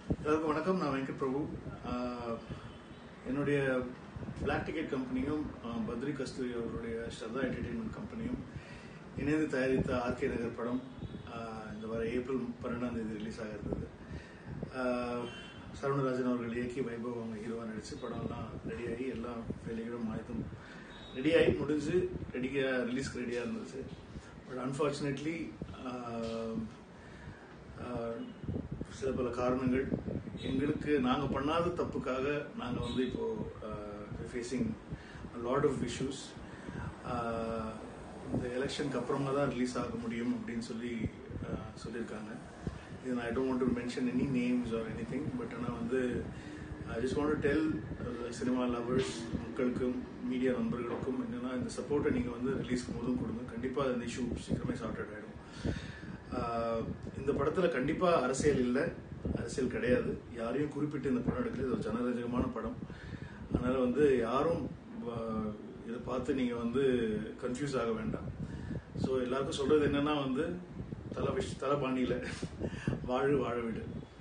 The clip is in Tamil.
எல்லாருக்கும் வணக்கம் நான் வெங்கட் பிரபு ஆஹ், என்னுடைய பிளாக் டிக்கெட் கம்பெனியும் ஆஹ், பத்ரி கஸ்தூரி அவருடைய ஸ்ரதா என்டர்டெயின்மெண்ட் கம்பெனியும் இணைந்து தயாரித்த ஆர்கே நகர் படம் ஆஹ், இந்த வர ஏப்ரல் பன்னெண்டாம் தேதி ரிலீஸ் ஆக இருந்தது ஆஹ், சரவணராஜன் அவர்கள் இயக்கி வைபவ் அவங்க ஹீரோவாக நடிச்சு படம்லாம் ரெடியாகி எல்லாம் வேலைகளும் ஆயத்தும் ரெடியாகி முடிஞ்சு ரெடியாக ரிலீஸ்க்கு ரெடியாக இருந்துச்சு பட் அன்ஃபார்ச்சுனேட்லி சில பல காரணங்கள் எங்களுக்கு நாங்கள் பண்ணாத தப்புக்காக நாங்கள் வந்து இப்போ ஃபேஸிங் லாட் ஆஃப் இஷ்யூஸ் இந்த எலெக்ஷனுக்கு அப்புறமா தான் ரிலீஸ் ஆக முடியும் அப்படின்னு சொல்லி ஆஹ், சொல்லியிருக்காங்க இது நான் I don't want to mention any names or any thing but ஆனால் வந்து I just want to tell cinema lovers மக்களுக்கும் மீடியா நண்பர்களுக்கும் என்னன்னா இந்த சப்போர்ட்டை நீங்கள் வந்து ரிலீஸ்க்கு போதும் கொடுங்க கண்டிப்பாக இந்த இஷ்யூ சீக்கிரமே சார்ட் அவுட் ஆகிடும் ஆஹ் இந்த படத்துல கண்டிப்பா அரசியல் இல்லை அரசியல் கிடையாது யாரையும் குறிப்பிட்டு இந்த படம் எடுக்கல இது ஒரு ஜனரஞ்சகமான படம் அதனால வந்து யாரும் ஆஹ், இதை பார்த்து நீங்க வந்து கன்ஃபியூஸ் ஆக வேண்டாம் ஸோ எல்லாருக்கும் சொல்றது என்னன்னா வந்து தலை விஷ் தலை பாண்டியில வாழு வாழ விடு